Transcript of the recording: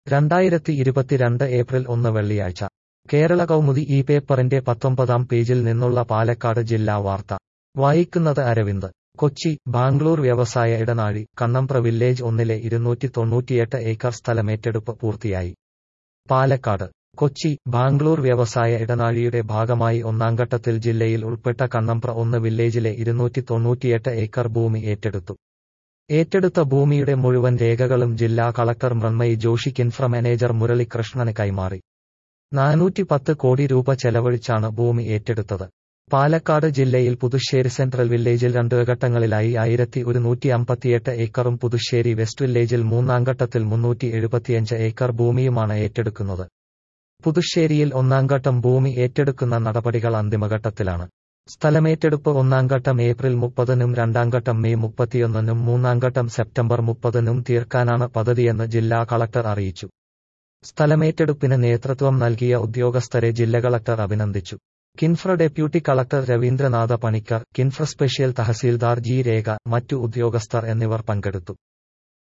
രണ്ടായിരത്തി ഇരുപത്തിരണ്ട് ഏപ്രിൽ ഒന്ന് വെള്ളിയാഴ്ച കേരള കൗമുദി ഈ പേപ്പറിന്റെ പത്തൊമ്പതാം പേജിൽ നിന്നുള്ള പാലക്കാട് ജില്ലാ വാർത്ത വായിക്കുന്നത് അരവിന്ദ് കൊച്ചി ബാംഗ്ലൂർ വ്യവസായ ഇടനാഴി കണ്ണമ്പ്ര വില്ലേജ് ഒന്നിലെ ഇരുന്നൂറ്റി തൊണ്ണൂറ്റിയെട്ട് ഏക്കർ സ്ഥലമേറ്റെടുപ്പ് പൂർത്തിയായി പാലക്കാട് കൊച്ചി ബാംഗ്ലൂർ വ്യവസായ ഇടനാഴിയുടെ ഭാഗമായി ഒന്നാംഘട്ടത്തിൽ ജില്ലയിൽ ഉൾപ്പെട്ട കണ്ണമ്പ്ര ഒന്ന് വില്ലേജിലെ ഇരുന്നൂറ്റി തൊണ്ണൂറ്റിയെട്ട് ഏക്കർ ഭൂമി ഏറ്റെടുത്തു ഏറ്റെടുത്ത ഭൂമിയുടെ മുഴുവൻ രേഖകളും ജില്ലാ കളക്ടർ മൃണ്മയി ജോഷിക്ക് ഇൻഫ്ര മാനേജർ മുരളികൃഷ്ണന് കൈമാറി നാനൂറ്റി പത്ത് കോടി രൂപ ചെലവഴിച്ചാണ് ഭൂമി ഏറ്റെടുത്തത് പാലക്കാട് ജില്ലയിൽ പുതുശ്ശേരി സെൻട്രൽ വില്ലേജിൽ രണ്ട് ഘട്ടങ്ങളിലായി ആയിരത്തി ഒരുന്നൂറ്റി അമ്പത്തിയെട്ട് ഏക്കറും പുതുശ്ശേരി വെസ്റ്റ് വില്ലേജിൽ മൂന്നാം ഘട്ടത്തിൽ മുന്നൂറ്റി എഴുപത്തിയഞ്ച് ഏക്കർ ഭൂമിയുമാണ് ഏറ്റെടുക്കുന്നത് പുതുശ്ശേരിയിൽ ഒന്നാംഘട്ടം ഭൂമി ഏറ്റെടുക്കുന്ന നടപടികൾ അന്തിമഘട്ടത്തിലാണ് സ്ഥലമേറ്റെടുപ്പ് ഒന്നാംഘട്ടം ഏപ്രിൽ മുപ്പതിനും രണ്ടാംഘട്ടം മെയ് മുപ്പത്തിയൊന്നിനും മൂന്നാംഘട്ടം സെപ്റ്റംബർ മുപ്പതിനും തീർക്കാനാണ് പദ്ധതിയെന്ന് ജില്ലാ കളക്ടർ അറിയിച്ചു സ്ഥലമേറ്റെടുപ്പിന് നേതൃത്വം നൽകിയ ഉദ്യോഗസ്ഥരെ ജില്ലാ കളക്ടർ അഭിനന്ദിച്ചു KINFRA deputy collector Raveendranatha Panicker KINFRA special തഹസീൽദാർ ജി രേഖ മറ്റു ഉദ്യോഗസ്ഥർ എന്നിവർ പങ്കെടുത്തു